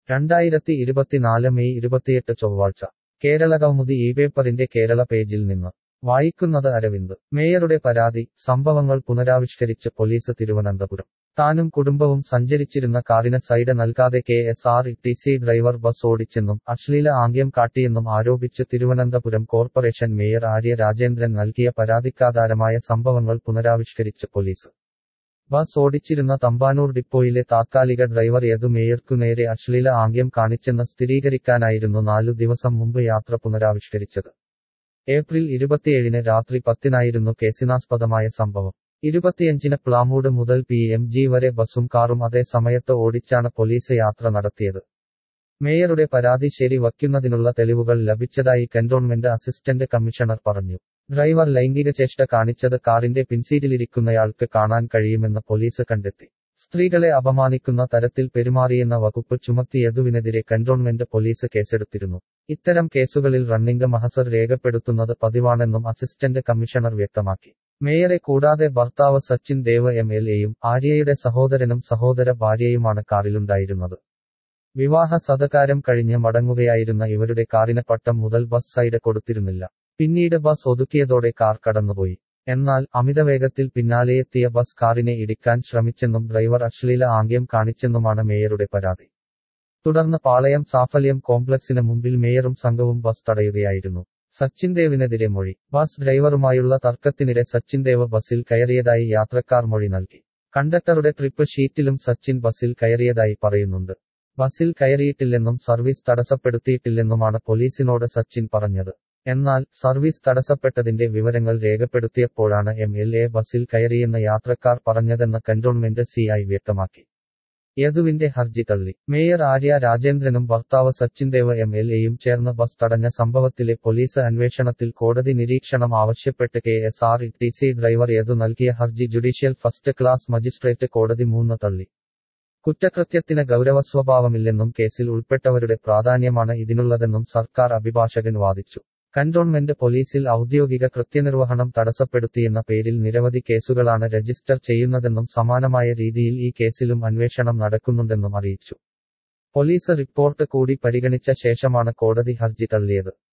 രണ്ടായിരത്തി ഇരുപത്തിനാല് മെയ് ഇരുപത്തിയെട്ട് ചൊവ്വാഴ്ച കേരള കൗമുദി ഈ പേപ്പറിന്റെ കേരള പേജിൽ നിന്ന് വായിക്കുന്നത് അരവിന്ദ് മേയറുടെ പരാതി സംഭവങ്ങൾ പുനരാവിഷ്കരിച്ച് പോലീസ് തിരുവനന്തപുരം താനും കുടുംബവും സഞ്ചരിച്ചിരുന്ന കാറിന് സൈഡ് നൽകാതെ K S R T C driver bus ഓടിച്ചെന്നും അശ്ലീല ആംഗ്യം കാട്ടിയെന്നും ആരോപിച്ച് തിരുവനന്തപുരം കോർപ്പറേഷൻ മേയർ ആര്യ രാജേന്ദ്രൻ നൽകിയ പരാതിക്കാധാരമായ സംഭവങ്ങൾ പുനരാവിഷ്കരിച്ച് പോലീസ് ബസ് ഓടിച്ചിരുന്ന തമ്പാനൂർ ഡിപ്പോയിലെ താത്കാലിക ഡ്രൈവർ യദു മേയർക്കു നേരെ അശ്ലീല ആംഗ്യം കാണിച്ചെന്ന് സ്ഥിരീകരിക്കാനായിരുന്നു നാലു ദിവസം മുമ്പ് യാത്ര പുനരാവിഷ്കരിച്ചത് ഏപ്രിൽ ഇരുപത്തിയേഴിന് രാത്രി പത്തിനായിരുന്നു കേസിനാസ്പദമായ സംഭവം ഇരുപത്തിയഞ്ചിന് പ്ലാമൂട് മുതൽ പി എം ജി വരെ ബസും കാറും അതേ സമയത്ത് ഓടിച്ചാണ് പോലീസ് യാത്ര നടത്തിയത് മേയറുടെ പരാതി ശരി വയ്ക്കുന്നതിനുള്ള തെളിവുകൾ ലഭിച്ചതായി കന്റോൺമെന്റ് അസിസ്റ്റന്റ് കമ്മീഷണർ പറഞ്ഞു ഡ്രൈവർ ലൈംഗിക ചേഷ്ട കാണിച്ചത് കാറിന്റെ പിൻസീറ്റിലിരിക്കുന്നയാൾക്ക് കാണാൻ കഴിയുമെന്ന് പോലീസ് കണ്ടെത്തി സ്ത്രീകളെ അപമാനിക്കുന്ന തരത്തിൽ പെരുമാറിയെന്ന വകുപ്പ് ചുമത്തി യദുവിനെതിരെ കന്റോൺമെന്റ് പോലീസ് കേസെടുത്തിരുന്നു ഇത്തരം കേസുകളിൽ റണ്ണിംഗ് മഹസർ രേഖപ്പെടുത്തുന്നത് പതിവാണെന്നും അസിസ്റ്റന്റ് കമ്മീഷണർ വ്യക്തമാക്കി മേയറെ കൂടാതെ ഭർത്താവ് സച്ചിൻ ദേവ് എം എൽ എയും ആര്യയുടെ സഹോദരനും സഹോദര ഭാര്യയുമാണ് കാറിലുണ്ടായിരുന്നത് വിവാഹ സദകാരം കഴിഞ്ഞ് മടങ്ങുകയായിരുന്ന ഇവരുടെ കാറിന് പട്ടം മുതൽ ബസ് സൈഡ് കൊടുത്തിരുന്നില്ല പിന്നീട് ബസ് ഒതുക്കിയതോടെ കാർ കടന്നുപോയി എന്നാൽ അമിതവേഗത്തിൽ പിന്നാലെയെത്തിയ ബസ് കാറിനെ ഇടിക്കാൻ ശ്രമിച്ചെന്നും ഡ്രൈവർ അശ്ലീല ആംഗ്യം കാണിച്ചെന്നുമാണ് മേയറുടെ പരാതി തുടർന്ന് പാളയം സാഫല്യം കോംപ്ലക്സിന് മുമ്പിൽ മേയറും സംഘവും ബസ് തടയുകയായിരുന്നു സച്ചിൻ ദേവിനെതിരെ മൊഴി ബസ് ഡ്രൈവറുമായുള്ള തർക്കത്തിനിടെ സച്ചിൻ ദേവ് ബസിൽ കയറിയതായി യാത്രക്കാർ മൊഴി നൽകി കണ്ടക്ടറുടെ ട്രിപ്പ് ഷീറ്റിലും സച്ചിൻ ബസിൽ കയറിയതായി പറയുന്നുണ്ട് ബസിൽ കയറിയിട്ടില്ലെന്നും സർവീസ് തടസ്സപ്പെടുത്തിയിട്ടില്ലെന്നുമാണ് പോലീസിനോട് സച്ചിൻ പറഞ്ഞത് എന്നാൽ സർവീസ് തടസ്സപ്പെട്ടതിന്റെ വിവരങ്ങൾ രേഖപ്പെടുത്തിയപ്പോഴാണ് എം എൽ എ ബസിൽ കയറിയെന്ന് യാത്രക്കാർ പറഞ്ഞതെന്ന് കന്റോൺമെന്റ് സിഐ വ്യക്തമാക്കി യദുവിന്റെ ഹർജി തള്ളി മേയർ ആര്യ രാജേന്ദ്രനും ഭർത്താവ് സച്ചിൻ ദേവ് എം എൽ എയും ചേർന്ന് ബസ് തടഞ്ഞ സംഭവത്തിലെ പോലീസ് അന്വേഷണത്തിൽ കോടതി നിരീക്ഷണം ആവശ്യപ്പെട്ട് K S R T C driver Yadu നൽകിയ ഹർജി ജുഡീഷ്യൽ ഫസ്റ്റ് ക്ലാസ് മജിസ്ട്രേറ്റ് കോടതി മൂന്ന് തള്ളി കുറ്റകൃത്യത്തിന് ഗൗരവസ്വഭാവമില്ലെന്നും കേസിൽ ഉൾപ്പെട്ടവരുടെ പ്രാധാന്യമാണ് ഇതിനുള്ളതെന്നും സർക്കാർ അഭിഭാഷകൻ വാദിച്ചു കന്റോൺമെന്റ് പോലീസിൽ ഔദ്യോഗിക കൃത്യനിർവഹണം തടസ്സപ്പെടുത്തിയെന്ന പേരിൽ നിരവധി കേസുകളാണ് രജിസ്റ്റർ ചെയ്യുന്നതെന്നും സമാനമായ രീതിയിൽ ഈ കേസിലും അന്വേഷണം നടക്കുന്നുണ്ടെന്നും അറിയിച്ചു പോലീസ് റിപ്പോർട്ട് കൂടി പരിഗണിച്ച ശേഷമാണ് കോടതി ഹർജി തള്ളിയത്